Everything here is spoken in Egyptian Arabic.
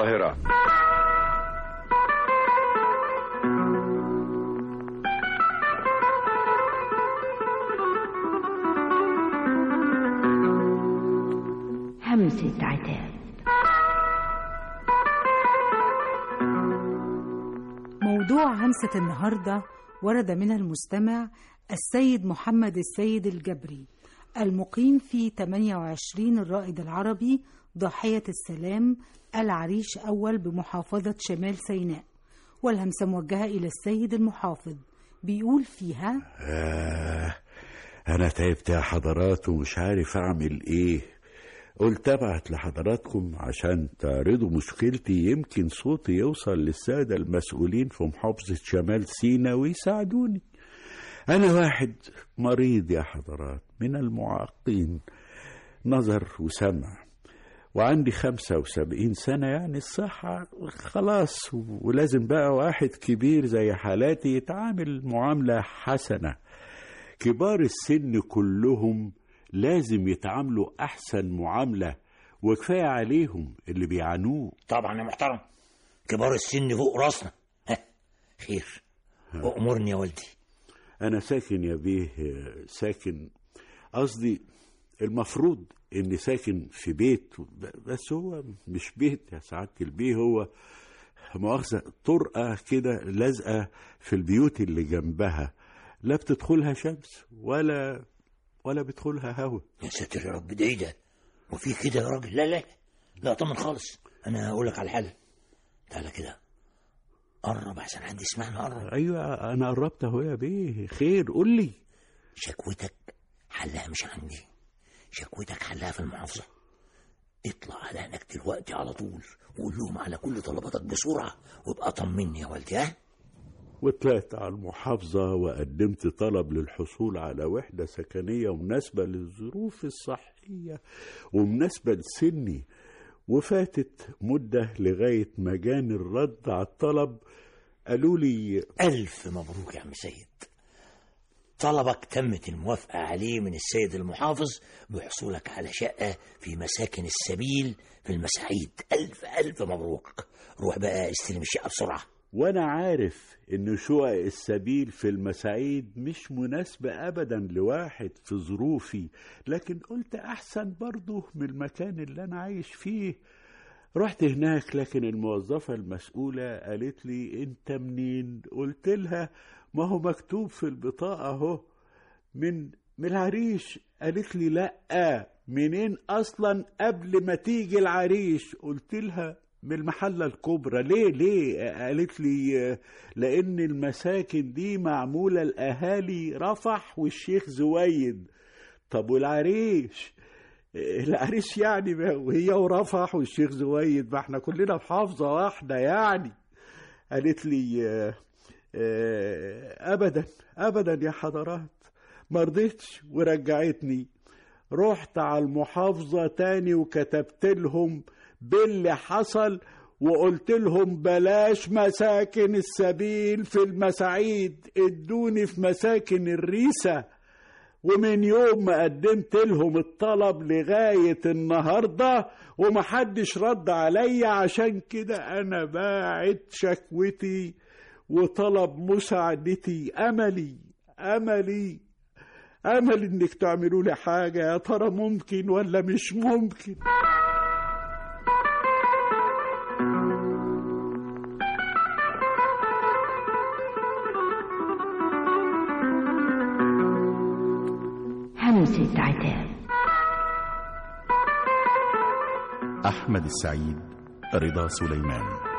القاهرة همسة عتاب موضوع همسة النهاردة ورد من المستمع السيد محمد السيد الجبري المقيم في 28 الرائد العربي ضاحية السلام العريش أول بمحافظة شمال سيناء والهمسة موجهة إلى السيد المحافظ بيقول فيها آه أنا تعبت يا حضرات ومش عارف أعمل إيه قلت أبعت لحضراتكم عشان تعرضوا مشكلتي يمكن صوتي يوصل للسادة المسؤولين في محافظة شمال سيناء ويساعدوني أنا واحد مريض يا حضرات من المعاقين نظر وسمع وعندي خمسة وسبعين سنة يعني الصحة خلاص ولازم بقى واحد كبير زي حالاتي يتعامل معاملة حسنة كبار السن كلهم لازم يتعاملوا أحسن معاملة وكفاية عليهم اللي بيعانوه طبعا يا محترم كبار السن فوق راسنا ها خير وأمرني يا والدي أنا ساكن يا بيه ساكن قصدي المفروض إني ساكن في بيت بس هو مش بيت يا سعادة البيه هو مؤاخذة طرقة كده لازقة في البيوت اللي جنبها لا بتدخلها شمس ولا ولا بيدخلها هوا يا ساتر يا رب ده ايه ده وفي كده يا راجل لا لا لا طمن خالص انا هقول لك على الحل تعالى كده قرب عشان حد يسمعنا قرب أيوة أنا قربت أهو يا بيه خير قول لي شكوتك حلها مش عندي شكوتك حلها في المحافظة اطلع على هناك دلوقتي على طول وقول لهم على كل طلباتك بسرعة وابقى طمني يا والدي ها وطلعت على المحافظة وقدمت طلب للحصول على وحدة سكنية مناسبة للظروف الصحية ومناسبة لسني وفاتت مدة لغاية ما جاني الرد على الطلب قالوا لي ألف مبروك يا عم سيد طلبك تمت الموافقة عليه من السيد المحافظ بحصولك على شقة في مساكن السبيل في المساعيد ألف ألف مبروك روح بقى استلم الشقة بسرعة وانا عارف ان شقق السبيل في المساعيد مش مناسبة ابدا لواحد في ظروفي لكن قلت احسن برضه من المكان اللي انا عايش فيه رحت هناك لكن الموظفة المسؤولة قالت لي انت منين قلت لها ما هو مكتوب في البطاقة اهو من من العريش قالت لي لا منين اصلا قبل ما تيجي العريش قلت لها من المحلة الكبرى ليه ليه قالت لي لأن المساكن دي معمولة الأهالي رفح والشيخ زويد طب والعريش العريش يعني وهي ورفح والشيخ زويد ما احنا كلنا في حافظة واحدة يعني قالت لي أبدا أبدا يا حضرات ما رضيتش ورجعتني رحت على المحافظة تاني وكتبت لهم باللي حصل وقلت لهم بلاش مساكن السبيل في المساعيد ادوني في مساكن الريسة ومن يوم ما قدمت لهم الطلب لغاية النهاردة ومحدش رد عليا عشان كده أنا باعت شكوتي وطلب مساعدتي أملي أملي أمل إنك تعملوا لي حاجة يا ترى ممكن ولا مش ممكن همسة عتاب أحمد السعيد رضا سليمان